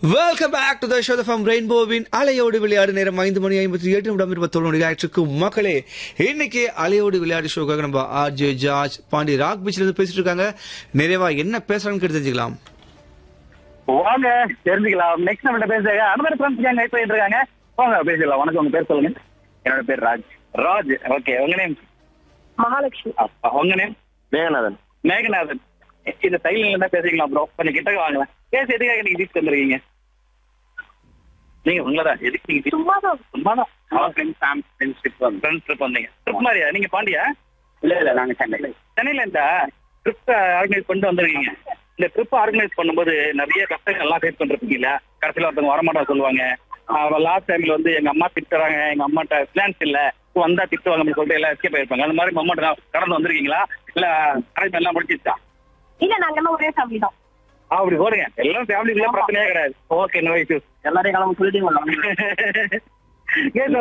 welcome back to the show from ரெயின்போவின் அலையோடு விளையாடு நேரம் ஐந்து மணி ஐம்பத்தி எட்டு நிமிடம் இருபத்தொன்று மணி ஆயிற்றுக்கு மக்களே இன்னைக்கு அலையோடு விளையாடு ஷோக்காக நம்ம ஆர்ஜே ஜார்ஜ் பாண்டி ராக் பீச்ல இருந்து பேசிட்டு இருக்காங்க நிறைவா என்ன பேசுறாங்கன்னு கேட்டு தெரிஞ்சுக்கலாம் வாங்க தெரிஞ்சுக்கலாம் நெக்ஸ்ட் நம்மகிட்ட பேசுறாங்க அனுமதி ஃப்ரெண்ட்ஸ் கேங்க வெயிட் பண்ணிட்டு இருக்காங்க வாங்க பேசிடலாம் வணக்கம் உங்க பேர் சொல்லுங்க என்னோட பேர் ராஜ் ராஜ் ஓகே உங்க நேம் மகாலட்சுமி உங்க நேம் மேகநாதன் மேகநாதன் இந்த சைட்ல இருந்தா பேசிக்கலாம் ப்ரோ கொஞ்சம் கிட்ட வாங்கலாம் பேசி எதுக்காக நீங்க பீச் வந்துருக்கீங்க நீங்க உங்களதான் எதுக்கு நீங்க beach- சும்மாதான் சும்மாதான் ஃப்ரெண்ட்ஸ் ஃபேம் ஃப்ரெண்ட்ஸ் ட்ரிப் ஃப்ரெண்ட்ஸ் ட்ரிப் வந்தீங்க ட்ரிப் மாதிரியா நீங்க பாண்டியா இல்ல இல்ல நாங்க சென்னை சென்னையில இந்த ட்ரிப் ஆர்கனைஸ் பண்ணிட்டு வந்திருக்கீங்க இந்த ட்ரிப் ஆர்கனைஸ் பண்ணும்போது நிறைய கஷ்டங்கள் எல்லாம் ஃபேஸ் பண்ணிருப்பீங்க இல்ல கடைசியில் ஒருத்தவங்க வரமாட்டா சொல்லுவாங்க லாஸ்ட் டைம்ல வந்து எங்க அம்மா திட்டுறாங்க எங்க அம்மாட்ட பிளான்ஸ் இல்ல இப்போ வந்தா திட்டுவாங்க சொல்லிட்டு எல்லாம் எஸ்கேப் ஆயிருப்பாங்க அந்த மாதிரி அம்மாட்ட கடந்து வந்திருக்கீங்களா இல்ல அரேஞ்ச் எல்லாம் முடிச்சிச்சா இல்ல நாங்க எல்லாம் ஒரே ஃபேமிலி தான் அப்படி போடுங்க எல்லாம் ஃபேமிலிக்குள்ள பிரச்சனையே கிடையாது ஓகே நோ இஷ்யூஸ் எல்லாரையும் கிளம்ப சொல்லிட்டீங்களா கேட்டு